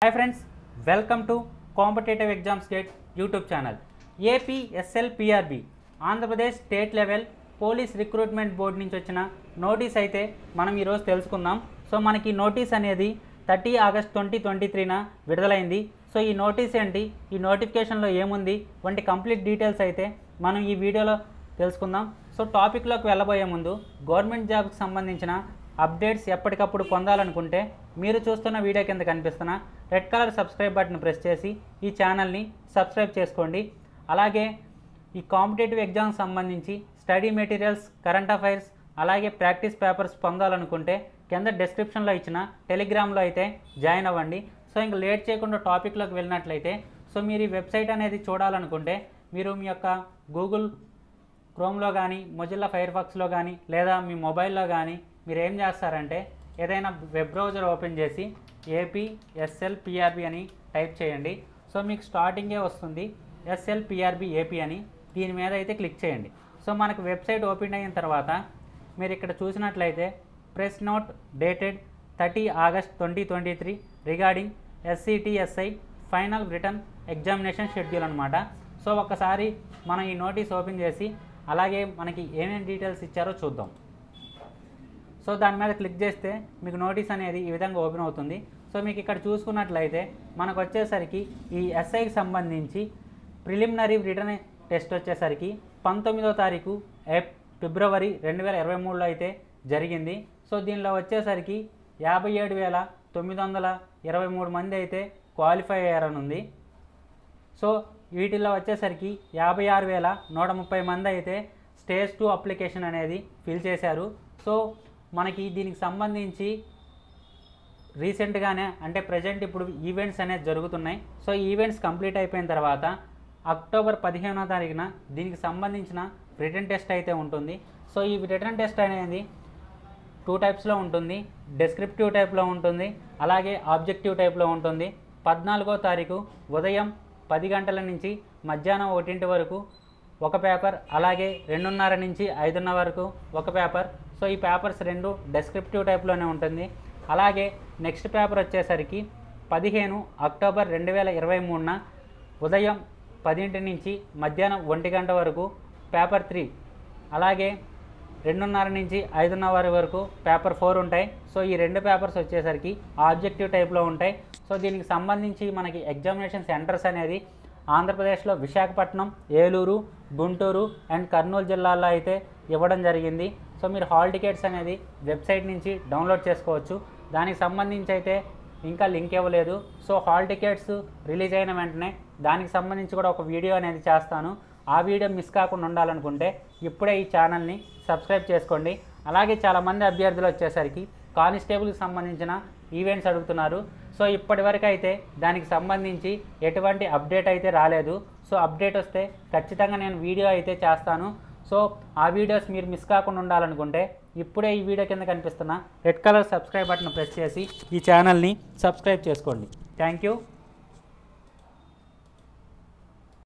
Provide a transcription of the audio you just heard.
hi friends welcome to competitive exams gate YouTube channel APSL PRB Andhra Pradesh state level police recruitment board నుంచి వచ్చిన notice అయితే మనం ఈరోజు తెలుసుకుందాం సో మనకి నోటీస్ అనేది థర్టీ ఆగస్ట్ ట్వంటీ ట్వంటీ త్రీన విడుదలైంది సో ఈ నోటీస్ ఏంటి ఈ నోటిఫికేషన్లో ఏముంది వంటి కంప్లీట్ డీటెయిల్స్ అయితే మనం ఈ వీడియోలో తెలుసుకుందాం సో టాపిక్లోకి వెళ్ళబోయే ముందు గవర్నమెంట్ జాబ్కి సంబంధించిన అప్డేట్స్ ఎప్పటికప్పుడు పొందాలనుకుంటే మీరు చూస్తున్న వీడియో కింద కనిపిస్తున్న red colour subscribe button press చేసి ఈ ఛానల్ని సబ్స్క్రైబ్ చేసుకోండి అలాగే ఈ కాంపిటేటివ్ ఎగ్జామ్స్ సంబంధించి స్టడీ మెటీరియల్స్ కరెంట్ అఫైర్స్ అలాగే ప్రాక్టీస్ పేపర్స్ పొందాలనుకుంటే కింద డిస్క్రిప్షన్లో ఇచ్చిన టెలిగ్రామ్లో అయితే జాయిన్ అవ్వండి సో ఇంక లేట్ చేయకుండా టాపిక్లోకి వెళ్ళినట్లయితే సో మీరు ఈ వెబ్సైట్ అనేది చూడాలనుకుంటే మీరు మీ యొక్క గూగుల్ క్రోమ్లో కానీ మొజిల్లా ఫైర్ ఫాక్స్లో కానీ లేదా మీ మొబైల్లో కానీ మీరు ఏం చేస్తారంటే ఏదైనా వెబ్ బ్రౌజర్ ఓపెన్ చేసి ఏపీ ఎస్ఎల్ పిఆర్బి అని టైప్ చేయండి సో మీకు స్టార్టింగే వస్తుంది ఎస్ఎల్ పిఆర్బి ఏపీ అని దీని మీద అయితే క్లిక్ చేయండి సో మనకు వెబ్సైట్ ఓపెన్ అయిన తర్వాత మీరు ఇక్కడ చూసినట్లయితే press note dated thirty August twenty twenty three regarding SCTSI final written examination schedule అనమాట సో ఒక్కసారి మనం ఈ నోటీస్ ఓపెన్ చేసి అలాగే మనకి ఏమేమి డీటెయిల్స్ ఇచ్చారో చూద్దాం సో దాని మీద క్లిక్ చేస్తే మీకు నోటీస్ అనేది ఈ విధంగా ఓపెన్ అవుతుంది సో మీకు ఇక్కడ చూసుకున్నట్లయితే మనకు వచ్చేసరికి ఈ ఎస్ఐకి సంబంధించి ప్రిలిమినరీ రిటర్న్ టెస్ట్ వచ్చేసరికి పంతొమ్మిదో తారీఖు ఏప్ ఫిబ్రవరి రెండు వేల ఇరవై మూడులో అయితే జరిగింది సో దీనిలో వచ్చేసరికి యాభై ఏడు వేల తొమ్మిది వందల ఇరవై మూడు మంది అయితే క్వాలిఫై అయ్యారని ఉంది సో వీటిల్లో వచ్చేసరికి యాభై ఆరు వేల నూట ముప్పై మంది అయితే స్టేజ్ టూ అప్లికేషన్ అనేది ఫిల్ చేశారు సో మనకి దీనికి సంబంధించి రీసెంట్గానే అంటే ప్రజెంట్ ఇప్పుడు ఈవెంట్స్ అనేది జరుగుతున్నాయి సో ఈవెంట్స్ కంప్లీట్ అయిపోయిన తర్వాత అక్టోబర్ పదిహేనో తారీఖున దీనికి సంబంధించిన రిటర్న్ టెస్ట్ అయితే ఉంటుంది సో ఈ రిటర్న్ టెస్ట్ అనేది టూ టైప్స్లో ఉంటుంది డెస్క్రిప్టివ్ టైప్లో ఉంటుంది అలాగే ఆబ్జెక్టివ్ టైప్లో ఉంటుంది పద్నాలుగో తారీఖు ఉదయం పది గంటల నుంచి మధ్యాహ్నం ఒకటింటి వరకు ఒక పేపర్ అలాగే రెండున్నర నుంచి ఐదున్నర వరకు ఒక పేపర్ సో ఈ పేపర్స్ రెండు డెస్క్రిప్టివ్ టైప్లోనే ఉంటుంది అలాగే నెక్స్ట్ పేపర్ వచ్చేసరికి పదిహేను అక్టోబర్ రెండు వేల ఇరవై మూడున ఉదయం పదింటి నుంచి మధ్యాహ్నం ఒంటి గంట వరకు పేపర్ త్రీ అలాగే రెండున్నర నుంచి ఐదున్నర వరకు పేపర్ ఫోర్ ఉంటాయి సో ఈ రెండు పేపర్స్ వచ్చేసరికి ఆబ్జెక్టివ్ టైప్లో ఉంటాయి సో దీనికి సంబంధించి మనకి ఎగ్జామినేషన్ సెంటర్స్ అనేది ఆంధ్రప్రదేశ్లో విశాఖపట్నం ఏలూరు గుంటూరు అండ్ కర్నూలు జిల్లాల్లో అయితే ఇవ్వడం జరిగింది సో మీరు హాల్ టికెట్స్ అనేది వెబ్సైట్ నుంచి డౌన్లోడ్ చేసుకోవచ్చు దానికి సంబంధించి అయితే ఇంకా లింక్ ఇవ్వలేదు సో హాల్ టికెట్స్ రిలీజ్ అయిన వెంటనే దానికి సంబంధించి కూడా ఒక వీడియో అనేది చేస్తాను ఆ వీడియో మిస్ కాకుండా ఉండాలనుకుంటే ఇప్పుడే ఈ ఛానల్ని సబ్స్క్రైబ్ చేసుకోండి అలాగే చాలామంది అభ్యర్థులు వచ్చేసరికి కానిస్టేబుల్కి సంబంధించిన ఈవెంట్స్ అడుగుతున్నారు సో ఇప్పటివరకు అయితే దానికి సంబంధించి ఎటువంటి అప్డేట్ అయితే రాలేదు సో అప్డేట్ వస్తే ఖచ్చితంగా నేను వీడియో అయితే చేస్తాను సో ఆ వీడియోస్ మీరు మిస్ కాకుండా ఉండాలనుకుంటే ఇప్పుడే ఈ వీడియో కింద కనిపిస్తున్న red colour subscribe button press చేసి ఈ ఛానల్ని సబ్స్క్రైబ్ చేసుకోండి థ్యాంక్ యూ